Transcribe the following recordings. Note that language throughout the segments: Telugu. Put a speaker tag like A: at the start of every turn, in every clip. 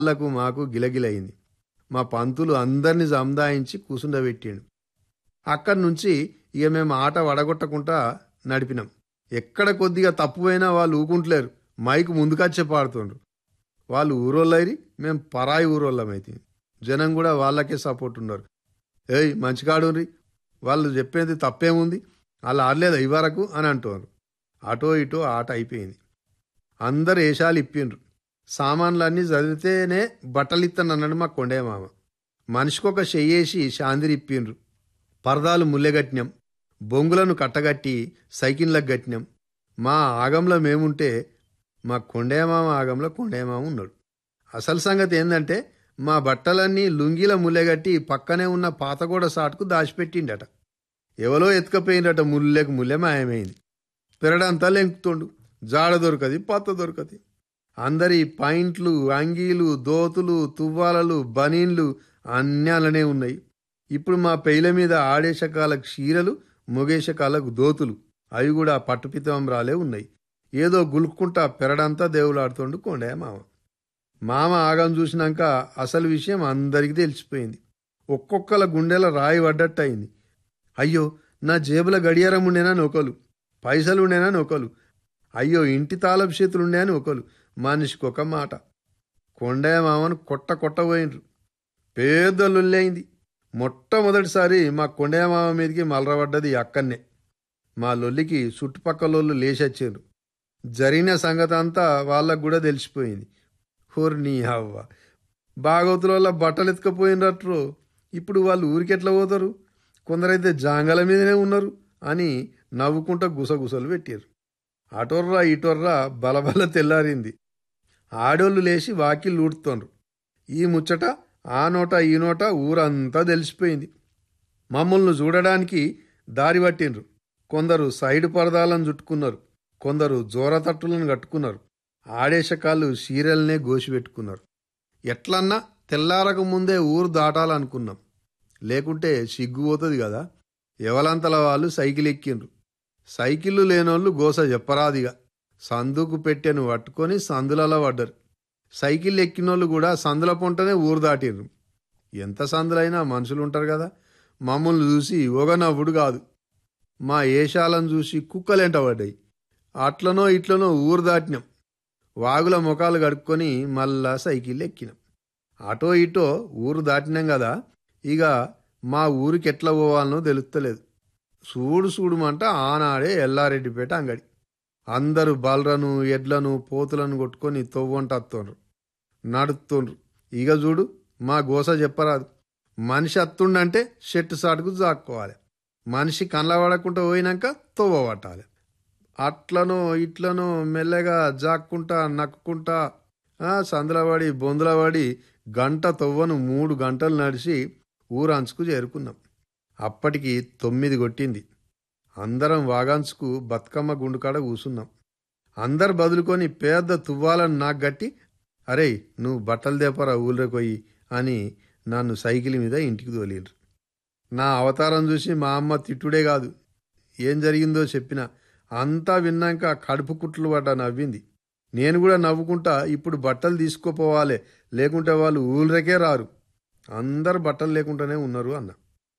A: వాళ్ళకు మాకు గిలగిలయింది మా పంతులు అందరిని సందాయించి కూసుండబెట్టిండు అక్కడి నుంచి ఇక మేము ఆట వడగొట్టకుండా నడిపినాం ఎక్కడ కొద్దిగా తప్పుపోయినా వాళ్ళు ఊకుంటలేరు మైకు ముందుకొచ్చే పాడుతుండ్రు వాళ్ళు ఊరోళ్ళైరి మేము పరాయి ఊరోళ్ళమైతే జనం కూడా వాళ్ళకే సపోర్ట్ ఉన్నారు ఏయ్ మంచిగాడుండ్రి వాళ్ళు చెప్పేది తప్పేముంది వాళ్ళు ఆడలేదా ఇవరకు అని అంటున్నారు అటో ఇటో ఆట అయిపోయింది అందరు ఏషాలు ఇప్పిండ్రు సామాన్లన్నీ చదివితేనే బట్టలు ఇస్తానన్నాడు మా కొండయ్య మామ మనిషికొక చెయ్యేసి శాంతిరి ఇప్పిండ్రు పరదాలు ముల్లెగట్టినాం బొంగులను కట్టగట్టి సైకిన్లకు గట్టినాం మా ఆగంలో మేముంటే మా కొండయ్య మామ ఆగంలో కొండయ్య మామ ఉన్నాడు అసలు సంగతి ఏంటంటే మా బట్టలన్నీ లుంగీల ముల్లెగట్టి పక్కనే ఉన్న పాతగోడ సాటుకు దాచిపెట్టిండట ఎవరో ఎత్తుకపోయిండట ముల్లెకు ముల్లె మాయమైంది పెరడంతా లెంకుతుండు జాడ దొరకది పత్త దొరకది అందరి పాయింట్లు అంగీలు దోతులు తువ్వాలలు బనీన్లు అన్నీ అలానే ఉన్నాయి ఇప్పుడు మా పెయిల మీద ఆడేశకాలకు చీరలు మొగేశకాలకు దోతులు అవి కూడా పట్టుపితంబరాలే ఉన్నాయి ఏదో గులుక్కుంటా పెరడంతా దేవులాడుతుండు కొండయ్య మామ మామ ఆగం చూసినాక అసలు విషయం అందరికీ తెలిసిపోయింది ఒక్కొక్కల గుండెల రాయి పడ్డట్టు అయింది అయ్యో నా జేబుల గడియారం ఉండేనా నొకలు పైసలు ఉండేనా నొకలు అయ్యో ఇంటి తాళపు చేతులు ఉండే అని ఒకరు మనిషికి ఒక మాట కొండయ్య మామను కొట్ట కొట్టబోయినరు పెద్ద లొల్లైంది మొట్టమొదటిసారి మా కొండయ్య మామ మీదకి మలరబడ్డది అక్కన్నే మా లొల్లికి చుట్టుపక్కలోళ్ళు లేచొచ్చారు జరిగిన సంగతి అంతా వాళ్ళకు కూడా తెలిసిపోయింది హోర్ నీ అవ్వ బాగోతుల వల్ల బట్టలు ఎత్తుకపోయినట్రు ఇప్పుడు వాళ్ళు ఊరికెట్లా పోతారు కొందరైతే జాంగల మీదనే ఉన్నారు అని నవ్వుకుంటా గుసగుసలు పెట్టారు అటొర్రా ఇటొర్రా బలబల తెల్లారింది ఆడోళ్ళు లేచి వాకిళ్ళు ఊడుతోండ్రు ఈ ముచ్చట ఆ నోట ఈ నోట ఊరంతా తెలిసిపోయింది మమ్మల్ని చూడడానికి దారి పట్టిండ్రు కొందరు సైడ్ పరదాలను చుట్టుకున్నారు కొందరు జోరతట్టులను కట్టుకున్నారు ఆడేశకాళ్ళు సీరియల్నే గోసిపెట్టుకున్నారు ఎట్లన్నా తెల్లారకు ముందే ఊరు దాటాలనుకున్నాం లేకుంటే సిగ్గుపోతుంది కదా ఎవలంతల వాళ్ళు సైకిల్ ఎక్కిండ్రు సైకిళ్ళు లేనోళ్ళు గోస చెప్పరాదిగా సందుకు పెట్టెను పట్టుకొని సందులలో పడ్డరు సైకిల్ ఎక్కినోళ్ళు కూడా సందుల పొంటనే ఊరు దాటిర్రు ఎంత సందులైనా మనుషులు ఉంటారు కదా మమ్మల్ని చూసి ఒక నవ్వుడు కాదు మా ఏషాలను చూసి కుక్కలేంట పడ్డాయి అట్లనో ఇట్లనో ఊరు దాటినాం వాగుల ముఖాలు కడుక్కొని మళ్ళా సైకిల్ ఎక్కినాం అటో ఇటో ఊరు దాటినాం కదా ఇక మా ఊరికి ఎట్లా పోవాలనో తెలుస్తలేదు చూడు చూడమంట ఆనాడే ఎల్లారెడ్డిపేట అంగడి అందరూ బలరను ఎడ్లను పోతులను కొట్టుకొని తొవ్వంట అత్తుండ్రు నడుతుండ్రు ఇక చూడు మా గోస చెప్పరాదు మనిషి అత్తుండంటే షెట్టు సాటుకు జాక్కోవాలి మనిషి కళ్ళబడకుండా పోయినాక తొవ్వ పట్టాలి అట్లనో ఇట్లనో మెల్లగా జాక్కుంటా నక్కుంటా సందులబడి బొందులబడి గంట తొవ్వను మూడు గంటలు నడిచి ఊరంచుకు చేరుకున్నాం అప్పటికి తొమ్మిది కొట్టింది అందరం వాగాంచుకు బతుకమ్మ గుండుకాడ కూసున్నాం అందరు బదులుకొని పేద తువ్వాలను నాకు గట్టి అరే నువ్వు బట్టలు దేపరా ఊళ్ళోకొయ్యి అని నన్ను సైకిల్ మీద ఇంటికి తోలిండ్రు నా అవతారం చూసి మా అమ్మ తిట్టుడే కాదు ఏం జరిగిందో చెప్పిన అంతా విన్నాక కడుపు కుట్లు పడ్డ నవ్వింది నేను కూడా నవ్వుకుంటా ఇప్పుడు బట్టలు తీసుకుపోవాలి లేకుంటే వాళ్ళు ఊళ్ళకే రారు అందరు బట్టలు లేకుండానే ఉన్నారు అన్న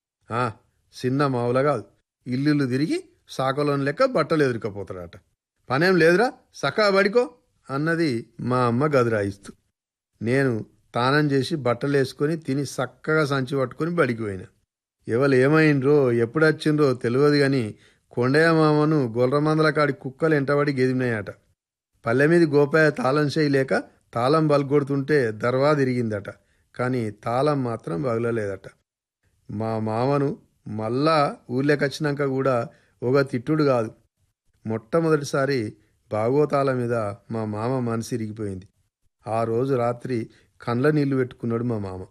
A: ఆ చిన్న మావుల కాదు ఇల్లు తిరిగి సాకలోని లెక్క బట్టలు ఎదురుకపోతాడట పనేం లేదురా సకా బడికో అన్నది మా అమ్మ గదిరాయిస్తూ నేను తానం చేసి బట్టలు వేసుకొని తిని చక్కగా సంచి పట్టుకొని బడికి పోయినా ఎవరు ఏమైండ్రో ఎప్పుడు వచ్చిండ్రో తెలియదు గాని కొండయ్య మామను గొర్రమందల కాడి కుక్కలు ఎంటబడి గెదిమినాయట పల్లె మీద గోపాయ తాళం చేయలేక తాళం బల్గొడుతుంటే దర్వా తిరిగిందట కానీ తాళం మాత్రం బగలలేదట మా మామను మళ్ళా ఊళ్ళోకి వచ్చినాక కూడా ఒక తిట్టుడు కాదు మొట్టమొదటిసారి బాగోతాల మీద మా మామ మనసు ఇరిగిపోయింది ఆ రోజు రాత్రి కండ్ల నీళ్లు పెట్టుకున్నాడు మా మామ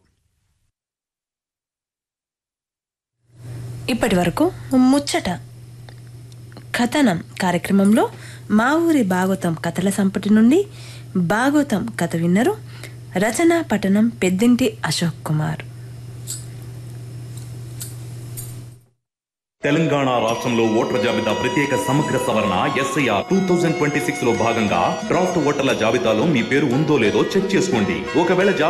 B: ఇప్పటి వరకు ముచ్చట కథనం కార్యక్రమంలో మా ఊరి భాగవతం కథల సంపుటి నుండి భాగవతం కథ విన్నరు రచన పఠనం పెద్దింటి అశోక్ కుమార్
C: తెలంగాణ రాష్ట్రంలో ఓటర్ల జాబితా ప్రత్యేక సమగ్ర సవరణ SIR two thousand twenty six లో భాగంగా డ్రాఫ్ట్ ఓటర్ల జాబితాలో మీ పేరు ఉందో లేదో చెక్ చేసుకోండి ఒకవేళ జాబితా